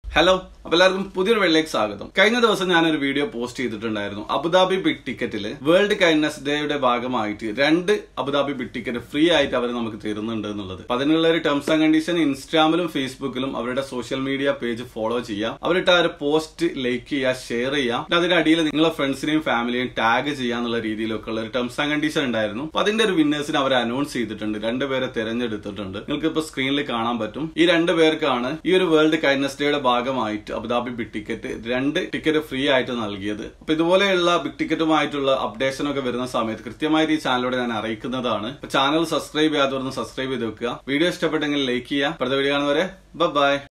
hello അപ്പൊ എല്ലാവർക്കും പുതിയൊരു വെള്ളിലേക്ക് സ്വാഗതം കഴിഞ്ഞ ദിവസം ഞാനൊരു വീഡിയോ പോസ്റ്റ് ചെയ്തിട്ടുണ്ടായിരുന്നു അബുദാബി ബിഗ് ടിക്കറ്റില് വേൾഡ് കൈൻഡ്നസ് ഡേയുടെ ഭാഗമായിട്ട് രണ്ട് അബുദാബി ബിഗ് ടിക്കറ്റ് ഫ്രീ ആയിട്ട് അവർ നമുക്ക് തരുന്നുണ്ട് എന്നുള്ളത് അപ്പൊ അതിനുള്ള ഒരു ടേംസ് ആൻഡ് കണ്ടീഷൻ ഇൻസ്റ്റാമിലും ഫേസ്ബുക്കിലും അവരുടെ സോഷ്യൽ മീഡിയ പേജ് ഫോളോ ചെയ്യാം അവരിട്ട് ആ ഒരു പോസ്റ്റ് ലൈക്ക് ചെയ്യുക ഷെയർ ചെയ്യാം പിന്നെ അതിന്റെ അടിയിൽ നിങ്ങളെ ഫ്രണ്ട്സിനെയും ഫാമിലിയെയും ടാഗ് ചെയ്യാന്നുള്ള രീതിയിലൊക്കെ ഉള്ള ഒരു ടേംസ് ആൻഡ് കണ്ടീഷൻ ഉണ്ടായിരുന്നു അപ്പൊ അതിന്റെ ഒരു വിന്നേഴ്സിനെ അവർ അനൗൺസ് ചെയ്തിട്ടുണ്ട് രണ്ടുപേരെ തെരഞ്ഞെടുത്തിട്ടുണ്ട് നിങ്ങൾക്ക് ഇപ്പൊ സ്ക്രീനിൽ കാണാൻ പറ്റും ഈ രണ്ട് പേർക്കാണ് ഈ ഒരു വേൾഡ് കൈൻഡ്നസ് ഡേയുടെ ഭാഗമായിട്ട് അബുദാബി ബിഗ് ടിക്കറ്റ് രണ്ട് ടിക്കറ്റ് ഫ്രീ ആയിട്ട് നൽകിയത് അപ്പൊ ഇതുപോലെയുള്ള ബിഗ് ടിക്കറ്റുമായിട്ടുള്ള അപ്ഡേഷൻ ഒക്കെ വരുന്ന സമയത്ത് കൃത്യമായിട്ട് ഈ ചാനലിലൂടെ ഞാൻ അറിയിക്കുന്നതാണ് അപ്പൊ ചാനൽ സബ്സ്ക്രൈബ് ചെയ്യാത്തവരൊന്ന് സബ്സ്ക്രൈബ് ചെയ്ത് വെക്കുക വീഡിയോ ഇഷ്ടപ്പെട്ടെങ്കിൽ ലൈക്ക് ചെയ്യുക അടുത്ത വീഡിയോ കാണുന്നവരെ ബൈ